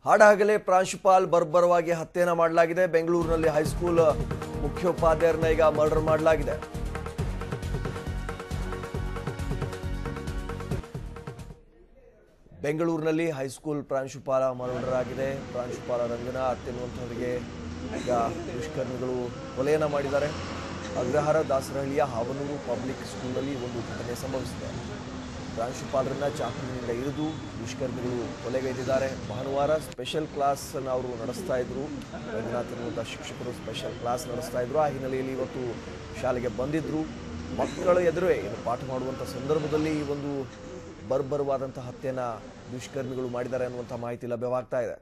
ಹಾಡಹಗಲೇ ಪ್ರಾಂಶುಪಾಲ್ ಬರ್ಬರವಾಗಿ ಹತ್ಯೆನ ಮಾಡಲಾಗಿದೆ ಬೆಂಗಳೂರಿನಲ್ಲಿ ಹೈಸ್ಕೂಲ್ ಮುಖ್ಯೋಪಾಧ್ಯಾಯರನ್ನ ಈಗ ಮರ್ಡರ್ ಮಾಡಲಾಗಿದೆ ಬೆಂಗಳೂರಿನಲ್ಲಿ ಹೈಸ್ಕೂಲ್ ಪ್ರಾಂಶುಪಾಲ ಮರ್ಡರ್ ಆಗಿದೆ ಪ್ರಾಂಶುಪಾಲ ರಂಗನಾಥ್ ಎನ್ನುವಂಥವರಿಗೆ ಈಗ ದುಷ್ಕರ್ಮಿಗಳು ಕೊಲೆಯನ್ನ ಮಾಡಿದ್ದಾರೆ ಅಗ್ರಹಾರ ದಾಸರಹಳ್ಳಿಯ ಹಾವನೂರು ಪಬ್ಲಿಕ್ ಸ್ಕೂಲ್ನಲ್ಲಿ ಒಂದು ಘಟನೆ ಸಂಭವಿಸಿದೆ ಪ್ರಾಂಶುಪಾಲರನ್ನ ಚಾಕುವಿನಿಂದ ಇರಿದು ದುಷ್ಕರ್ಮಿಗಳು ಕೊಲೆಗೈದಿದ್ದಾರೆ ಭಾನುವಾರ ಸ್ಪೆಷಲ್ ಕ್ಲಾಸ್ ಅನ್ನು ಅವರು ನಡೆಸ್ತಾ ಇದ್ರು ರಂಗನಾಥ್ ಎನ್ನುವಂಥ ಶಿಕ್ಷಕರು ಸ್ಪೆಷಲ್ ಕ್ಲಾಸ್ ನಡೆಸ್ತಾ ಇದ್ರು ಆ ಹಿನ್ನೆಲೆಯಲ್ಲಿ ಇವತ್ತು ಶಾಲೆಗೆ ಬಂದಿದ್ರು ಮಕ್ಕಳ ಎದುರೇ ಏನು ಪಾಠ ಮಾಡುವಂಥ ಸಂದರ್ಭದಲ್ಲಿ ಈ ಒಂದು ಬರ್ಬರವಾದಂಥ ಹತ್ಯೆನ ದುಷ್ಕರ್ಮಿಗಳು ಮಾಡಿದ್ದಾರೆ ಅನ್ನುವಂಥ ಮಾಹಿತಿ ಲಭ್ಯವಾಗ್ತಾ ಇದೆ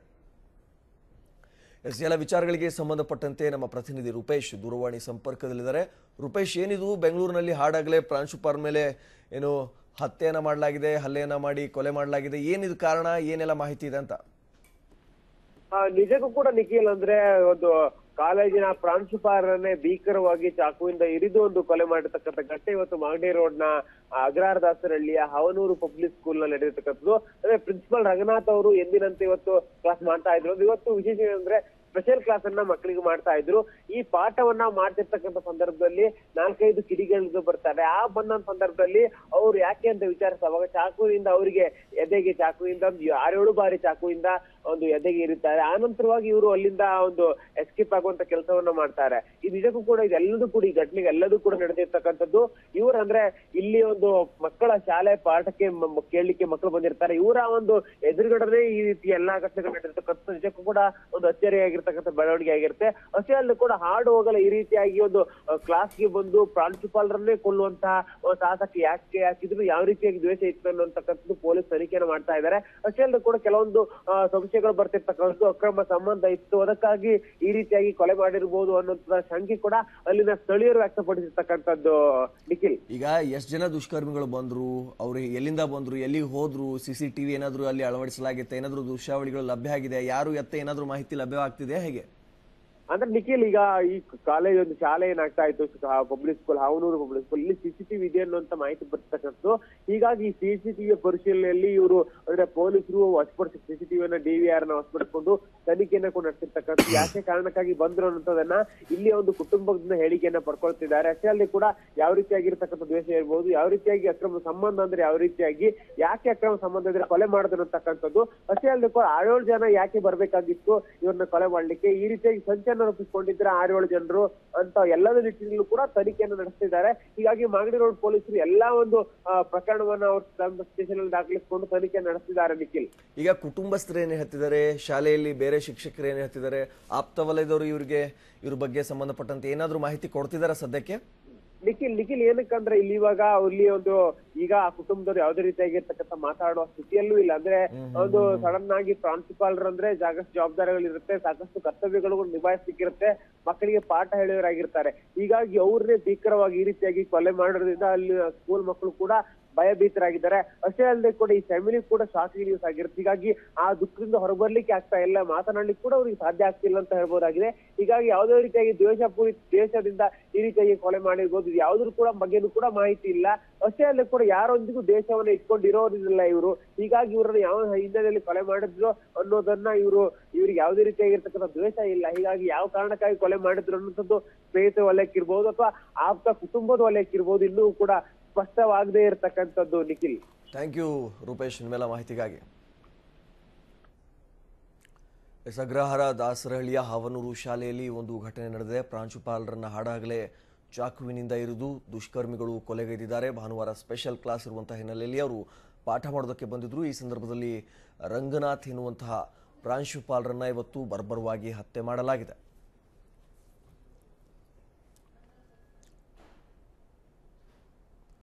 ಎಸ್ ಎಲ್ಲ ವಿಚಾರಗಳಿಗೆ ಸಂಬಂಧಪಟ್ಟಂತೆ ನಮ್ಮ ಪ್ರತಿನಿಧಿ ರೂಪೇಶ್ ದೂರವಾಣಿ ಸಂಪರ್ಕದಲ್ಲಿದ್ದಾರೆ ರೂಪೇಶ್ ಏನಿದು ಬೆಂಗಳೂರಿನಲ್ಲಿ ಹಾಡಾಗಲೇ ಪ್ರಾಂಶುಪಾಲ ಮೇಲೆ ಏನು ಹತ್ಯೆಯನ್ನ ಮಾಡಲಾಗಿದೆ ಹಲ್ಲೆಯನ್ನ ಮಾಡಿ ಕೊಲೆ ಮಾಡಲಾಗಿದೆ ಏನಿದು ಕಾರಣ ಏನೆಲ್ಲ ಮಾಹಿತಿ ಇದೆ ಅಂತ ಆ, ನಿಜಕ್ಕೂ ಕೂಡ ನಿಖಿಲ್ ಅಂದ್ರೆ ಒಂದು ಕಾಲೇಜಿನ ಪ್ರಾಂಶುಪಾಲರನ್ನೇ ಭೀಕರವಾಗಿ ಚಾಕುವಿಂದ ಇರಿದು ಒಂದು ಕೊಲೆ ಮಾಡಿರ್ತಕ್ಕಂಥ ಘಟನೆ ಇವತ್ತು ಮಾಗಡಿ ರೋಡ್ ನ ಅಗ್ರಹಾರ ದಾಸರಹಳ್ಳಿಯ ಹವನೂರು ಪಬ್ಲಿಕ್ ಸ್ಕೂಲ್ ನಲ್ಲಿ ನಡೆದಿರ್ತಕ್ಕಂಥದ್ದು ಅಂದ್ರೆ ಪ್ರಿನ್ಸಿಪಲ್ ರಂಗನಾಥ್ ಅವರು ಎಂದಿನಂತೆ ಇವತ್ತು ಕ್ಲಾಸ್ ಮಾಡ್ತಾ ಇದ್ರು ಅದು ಇವತ್ತು ವಿಶೇಷ ಏನಂದ್ರೆ ಸ್ಪೆಷಲ್ ಕ್ಲಾಸ್ ಅನ್ನ ಮಕ್ಕಳಿಗೆ ಮಾಡ್ತಾ ಇದ್ರು ಈ ಪಾಠವನ್ನ ಮಾಡ್ತಿರ್ತಕ್ಕಂಥ ಸಂದರ್ಭದಲ್ಲಿ ನಾಲ್ಕೈದು ಕಿಡಿಗಳು ಬರ್ತಾರೆ ಆ ಬಂದ ಸಂದರ್ಭದಲ್ಲಿ ಅವ್ರು ಯಾಕೆ ಅಂತ ವಿಚಾರಿಸುವಾಗ ಚಾಕುವಿನಿಂದ ಅವರಿಗೆ ಎದೆಗೆ ಚಾಕುವಿಂದ ಒಂದು ಆರೇಳು ಬಾರಿ ಚಾಕುವಿಂದ ಒಂದು ಎದೆಗೆ ಇರುತ್ತಾರೆ ಆ ನಂತರವಾಗಿ ಇವರು ಅಲ್ಲಿಂದ ಒಂದು ಎಸ್ಕೇಪ್ ಆಗುವಂತ ಕೆಲಸವನ್ನ ಮಾಡ್ತಾರೆ ಈ ನಿಜಕ್ಕೂ ಕೂಡ ಇದೆಲ್ಲದೂ ಕೂಡ ಈ ಘಟನೆಗೆ ಎಲ್ಲದೂ ಕೂಡ ನಡೆದಿರ್ತಕ್ಕಂಥದ್ದು ಇವ್ರು ಅಂದ್ರೆ ಇಲ್ಲಿ ಒಂದು ಮಕ್ಕಳ ಶಾಲೆ ಪಾಠಕ್ಕೆ ಮ- ಮ- ಕೇಳಲಿಕ್ಕೆ ಮಕ್ಕಳು ಬಂದಿರ್ತಾರೆ ಇವರ ಒಂದು ಎದುರುಗಡೆ ಈ ರೀತಿ ಎಲ್ಲಾ ಘಟನೆಗಳು ನಡೆದಿರ್ತಕ್ಕಂಥ ನಿಜಕ್ಕೂ ಕೂಡ ಒಂದು ಅಚ್ಚರಿಯಾಗಿರ್ತಕ್ಕಂಥ ಬೆಳವಣಿಗೆ ಆಗಿರುತ್ತೆ ಅಷ್ಟೇ ಅಲ್ಲದೆ ಕೂಡ ಹಾಡು ಹೋಗಲ್ಲ ಈ ರೀತಿಯಾಗಿ ಒಂದು ಕ್ಲಾಸ್ಗೆ ಬಂದು ಪ್ರಾಂಶುಪಾಲರನ್ನೇ ಕೊಲ್ಲುವಂತಹ ಒಂದು ಸಾಹಸಕ್ಕೆ ಯಾಕೆ ಹಾಕಿದ್ರು ಯಾವ ರೀತಿಯಾಗಿ ದ್ವೇಷ ಇತ್ತು ಅನ್ನುವಂತಕ್ಕಂಥದ್ದು ಪೊಲೀಸ್ ತನಿಖೆಯನ್ನು ಮಾಡ್ತಾ ಇದ್ದಾರೆ ಅಷ್ಟೇ ಅಲ್ಲದೆ ಕೂಡ ಕೆಲವೊಂದು ಆ, ಸಂಶಯಗಳು ಬರ್ತಿರ್ತಕ್ಕಂಥದ್ದು ಅಕ್ರಮ ಸಂಬಂಧ ಇತ್ತು ಅದಕ್ಕಾಗಿ ಈ ರೀತಿಯಾಗಿ ಕೊಲೆ ಮಾಡಿರ್ಬೋದು ಅನ್ನುವಂತ ಶಂಕೆ ಕೂಡ ಅಲ್ಲಿನ ಸ್ಥಳೀಯರು ವ್ಯಕ್ತಪಡಿಸಿರ್ತಕ್ಕಂಥದ್ದು ನಿಖಿಲ್ ಈಗ ಎಷ್ಟು ಜನ ದುಷ್ಕರ್ಮಿಗಳು ಬಂದ್ರು ಅವ್ರು ಎಲ್ಲಿಂದ ಬಂದ್ರು ಎಲ್ಲಿಗೆ ಹೋದ್ರು ಸಿ ಸಿ ಟಿವಿ ಏನಾದ್ರು ಅಲ್ಲಿ ಅಳವಡಿಸಲಾಗಿತ್ತೆ ಏನಾದ್ರು ದೃಶ್ಯಾವಳಿಗಳು ಲಭ್ಯ ಆಗಿದೆ ಯಾರು ಎತ್ತ ಏನಾದ್ರು ಮಾಹಿತಿ ಲಭ್ಯವಾಗ್ತಿದೆ ಹೇಗೆ ಅಂದ್ರೆ ನಿಖಿಲ್ ಈಗ ಈ ಕಾಲೇಜ್ ಒಂದು ಶಾಲೆ ಏನಾಗ್ತಾ ಇತ್ತು public school Havanur public school ಇಲ್ಲಿ ಸಿಸಿಟಿವಿ ಇದೆ ಅನ್ನುವಂತ ಮಾಹಿತಿ ಬರ್ತಕ್ಕಂಥದ್ದು ಹೀಗಾಗಿ ಈ ಸಿಸಿಟಿವಿ ಪರಿಶೀಲನೆಯಲ್ಲಿ ಇವರು ಅಂದ್ರೆ ಪೊಲೀಸರು ವಶಪಡಿಸಿ ಸಿಸಿಟಿವಿಯನ್ನ ಡಿವಿಆರ್ ನ ವಶಪಡಿಸಿಕೊಂಡು ತನಿಖೆಯನ್ನ ಕೂಡ ನಡೆಸಿರ್ತಕ್ಕಂಥ ಯಾಕೆ ಕಾರಣಕ್ಕಾಗಿ ಬಂದ್ರು ಅನ್ನೋದನ್ನ ಇಲ್ಲಿ ಒಂದು ಕುಟುಂಬದಿಂದ ಹೇಳಿಕೆಯನ್ನ ಪಡ್ಕೊಳ್ತಿದ್ದಾರೆ ಅಷ್ಟೇ ಅಲ್ಲದೆ ಕೂಡ ಯಾವ ರೀತಿಯಾಗಿರ್ತಕ್ಕಂಥ ದ್ವೇಷ ಇರ್ಬೋದು ಯಾವ ರೀತಿಯಾಗಿ ಅಕ್ರಮ ಸಂಬಂಧ ಅಂದ್ರೆ ಯಾವ ರೀತಿಯಾಗಿ ಯಾಕೆ ಅಕ್ರಮ ಸಂಬಂಧ ಇದ್ರೆ ಕೊಲೆ ಮಾಡಿದ್ರು ಅಂತಕ್ಕಂಥದ್ದು ಅಷ್ಟೇ ಅಲ್ಲದೆ ಕೂಡ ಆರೇಳು ಜನ ಯಾಕೆ ಬರ್ಬೇಕಾಗಿತ್ತು ಇವ್ರನ್ನ ಕೊಲೆ ಮಾಡ್ಲಿಕ್ಕೆ ಈ ರೀತಿಯಾಗಿ ಸಂಚಲನ ರೂಪಿಸಿಕೊಂಡಿದ್ರೆ ಆರೇಳು ಜನರು ಅಂತ ಎಲ್ಲದ ನಿಟ್ಟಿನಲ್ಲೂ ಕೂಡ ತನಿಖೆಯನ್ನು ನಡೆಸ್ತಿದ್ದಾರೆ ಹೀಗಾಗಿ ಮಾಗಡಿ ರೋಡ್ ಪೊಲೀಸರು ಎಲ್ಲಾ ಒಂದು ಆ, ಪ್ರಕರಣವನ್ನ ಅವ್ರ ಸ್ಟೇಷನ್ ಅಲ್ಲಿ ದಾಖಲಿಸಿಕೊಂಡು ತನಿಖೆ ನಡೆಸ್ತಿದ್ದಾರೆ ನಿಖಿಲ್ ಈಗ ಕುಟುಂಬಸ್ಥರು ಏನು ಹೇಳ್ತಿದ್ದಾರೆ ಶಾಲೆಯಲ್ಲಿ ಬೇರೆ ಶಿಕ್ಷಕರು ಏನು ಹೇಳ್ತಿದ್ದಾರೆ ಆಪ್ತ ವಲಯದವರು ಇವರಿಗೆ ಇವ್ರ ಬಗ್ಗೆ ಸಂಬಂಧಪಟ್ಟಂತೆ ಏನಾದರೂ ಮಾಹಿತಿ ಕೊಡ್ತಿದ್ದಾರೆ ಸದ್ಯಕ್ಕೆ ನಿಖಿಲ್ ನಿಖಿಲ್ ಏನಕ್ಕಂದ್ರೆ ಇಲ್ಲಿ ಇವಾಗ ಇಲ್ಲಿ ಒಂದು ಈಗ ಆ ಕುಟುಂಬದವ್ರು ಯಾವ್ದೇ ರೀತಿಯಾಗಿರ್ತಕ್ಕಂಥ ಮಾತಾಡುವ ಸ್ಥಿತಿಯಲ್ಲೂ ಇಲ್ಲ ಅಂದ್ರೆ ಒಂದು ಸಡನ್ ಆಗಿ ಪ್ರಾಂಶುಪಾಲರು ಅಂದ್ರೆ ಸಾಕಷ್ಟು ಜವಾಬ್ದಾರಿಗಳಿರುತ್ತೆ ಸಾಕಷ್ಟು ಕರ್ತವ್ಯಗಳು ನಿಭಾಯಿಸ್ಲಿಕ್ಕಿರುತ್ತೆ ಮಕ್ಕಳಿಗೆ ಪಾಠ ಹೇಳಿಯವರಾಗಿರ್ತಾರೆ ಹೀಗಾಗಿ ಅವ್ರನ್ನೇ ಭೀಕರವಾಗಿ ಈ ರೀತಿಯಾಗಿ ಕೊಲೆ ಮಾಡೋದ್ರಿಂದ ಅಲ್ಲಿ ಸ್ಕೂಲ್ ಮಕ್ಕಳು ಕೂಡ ಭಯಭೀತರಾಗಿದ್ದಾರೆ ಅಷ್ಟೇ ಅಲ್ಲದೆ ಕೂಡ ಈ ಫ್ಯಾಮಿಲಿ ಕೂಡ ಶಾಕಿಂಗ್ ನ್ಯೂಸ್ ಆಗಿರುತ್ತೆ ಹೀಗಾಗಿ ಆ ದುಃಖದಿಂದ ಹೊರಬರ್ಲಿಕ್ಕೆ ಆಗ್ತಾ ಇಲ್ಲ ಮಾತನಾಡ್ಲಿಕ್ಕೆ ಕೂಡ ಅವ್ರಿಗೆ ಸಾಧ್ಯ ಆಗ್ತಿಲ್ಲ ಅಂತ ಹೇಳ್ಬೋದಾಗಿದೆ ಹೀಗಾಗಿ ಯಾವುದೇ ರೀತಿಯಾಗಿ ದ್ವೇಷ ಪೂರಿ ದ್ವೇಷದಿಂದ ಈ ರೀತಿಯಾಗಿ ಕೊಲೆ ಮಾಡಿರ್ಬೋದು ಇದು ಯಾವುದ್ರ ಕೂಡ ಬಗ್ಗೆನೂ ಕೂಡ ಮಾಹಿತಿ ಇಲ್ಲ ಅಷ್ಟೇ ಅಲ್ಲದೆ ಕೂಡ ಯಾರೊಂದಿಗೂ ದೇಶವನ್ನ ಇಟ್ಕೊಂಡಿರೋದಿಲ್ಲ ಇವರು ಹೀಗಾಗಿ ಇವ್ರನ್ನ ಯಾವ ಹಿನ್ನೆಲೆಯಲ್ಲಿ ಕೊಲೆ ಮಾಡಿದ್ರು ಅನ್ನೋದನ್ನ ಇವರು ಇವ್ರಿಗೆ ಯಾವುದೇ ರೀತಿಯಾಗಿರ್ತಕ್ಕಂಥ ದ್ವೇಷ ಇಲ್ಲ ಹೀಗಾಗಿ ಯಾವ ಕಾರಣಕ್ಕಾಗಿ ಕೊಲೆ ಮಾಡಿದ್ರು ಅನ್ನೋಂಥದ್ದು ಸ್ನೇಹಿತರ ವಲಯಕ್ಕಿರ್ಬೋದು ಅಥವಾ ಆಪ್ತ ಕುಟುಂಬದ ವಲಯಕ್ಕಿರ್ಬೋದು ಇನ್ನೂ ಕೂಡ ಸ್ಪಷ್ಟವಾಗದೇ ಇರತಕ್ಕಂಥದ್ದು ನಿಖಿಲ್ ಥ್ಯಾಂಕ್ ಯು ರೂಪೇಶ್ ನಿಮ್ಮೆಲ್ಲ ಮಾಹಿತಿಗಾಗಿ ಎಸ್ ಅಗ್ರಹಾರ ದಾಸರಹಳ್ಳಿಯ ಹಾವನೂರು ಶಾಲೆಯಲ್ಲಿ ಒಂದು ಘಟನೆ ನಡೆದಿದೆ ಪ್ರಾಂಶುಪಾಲರನ್ನ ಹಾಡಾಗಲೇ ಚಾಕುವಿನಿಂದ ಇರಿದು ದುಷ್ಕರ್ಮಿಗಳು ಕೊಲೆಗೈದಿದ್ದಾರೆ ಭಾನುವಾರ ಸ್ಪೆಷಲ್ ಕ್ಲಾಸ್ ಇರುವಂತಹ ಹಿನ್ನೆಲೆಯಲ್ಲಿ ಅವರು ಪಾಠ ಮಾಡೋದಕ್ಕೆ ಬಂದಿದ್ರು ಈ ಸಂದರ್ಭದಲ್ಲಿ ರಂಗನಾಥ್ ಎನ್ನುವಂತಹ ಪ್ರಾಂಶುಪಾಲರನ್ನ ಇವತ್ತು ಬರ್ಬರವಾಗಿ ಹತ್ಯೆ ಮಾಡಲಾಗಿದೆ